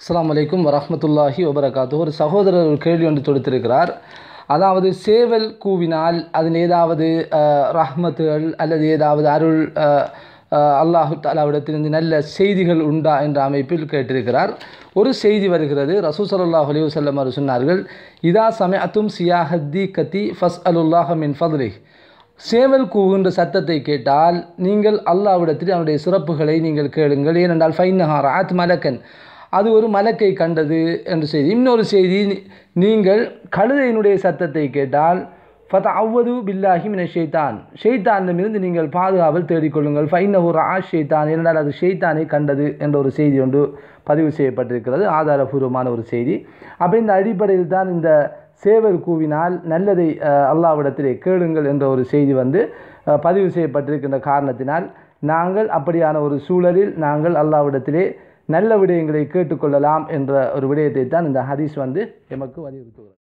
அஸ்ஸலாமு அலைக்கும் வரஹ்மத்துல்லாஹி வபரகாத்து ஒரு சகோதரர் ஒரு கேள்வி ஒன்று தொடுத்திருக்கிறார் அதாவது சேவல் கூவினால் அதில் ஏதாவது அஹ், ரஹ்மத்துகள் அல்லது ஏதாவது அருள் அஹ், அஹ், அல்லாஹு தாலாவிடத்திலிருந்து நல்ல செய்திகள் உண்டா என்ற அமைப்பில் கேட்டிருக்கிறார் ஒரு செய்தி வருகிறது ரசூ சல்லாஹ் அலைஹி வஸல்லம் அவர் சொன்னார்கள் இதா சமயத்தும் சியாஹத்தி கத்தி ஃபஸ் அலுல்லாஹ் மின் ஃபதுலிஹ் சேவல் கூவுகின்ற சத்தத்தை கேட்டால் நீங்கள் அல்லாவிடத்தில் அவனுடைய சிறப்புகளை நீங்கள் கேளுங்கள் ஏனென்றால் ஃபைனஹார் ஆத் மலக்கன் அது ஒரு மலக்கை கண்டது என்று செய்தி இன்னொரு செய்தி நீ- நீங்கள் கழுதையினுடைய சத்தத்தை கேட்டால் ஃபத அவ்வது பில்லாஹி மின ஷெய்தான் ஷெய்தானிடமிருந்து நீங்கள் பாதுகாவல் தேடிக்கொள்ளுங்கள் ஃபைனஹூர் ஆ ஷெய்தான் ஏனென்றால் அது ஷெய்தானை கண்டது என்ற ஒரு செய்தி ஒன்று பதிவு செய்யப்பட்டிருக்கிறது ஆதாரபூர்வமான ஒரு செய்தி அப்போ இந்த அடிப்படையில் தான் இந்த சேவல் கூவினால் நல்லதை அஹ், அல்லாவிடத்திலே கேளுங்கள் என்ற ஒரு செய்தி வந்து அஹ், பதிவு செய்யப்பட்டிருக்கின்ற காரணத்தினால் நாங்கள் அப்படியான ஒரு சூழலில் நாங்கள் அல்லாவிடத்திலே நல்ல விடயங்களை கேட்டுக்கொள்ளலாம் என்ற ஒரு விடயத்தை தான் இந்த ஹதீஸ் வந்து எமக்கு வலியுறுத்துகிறது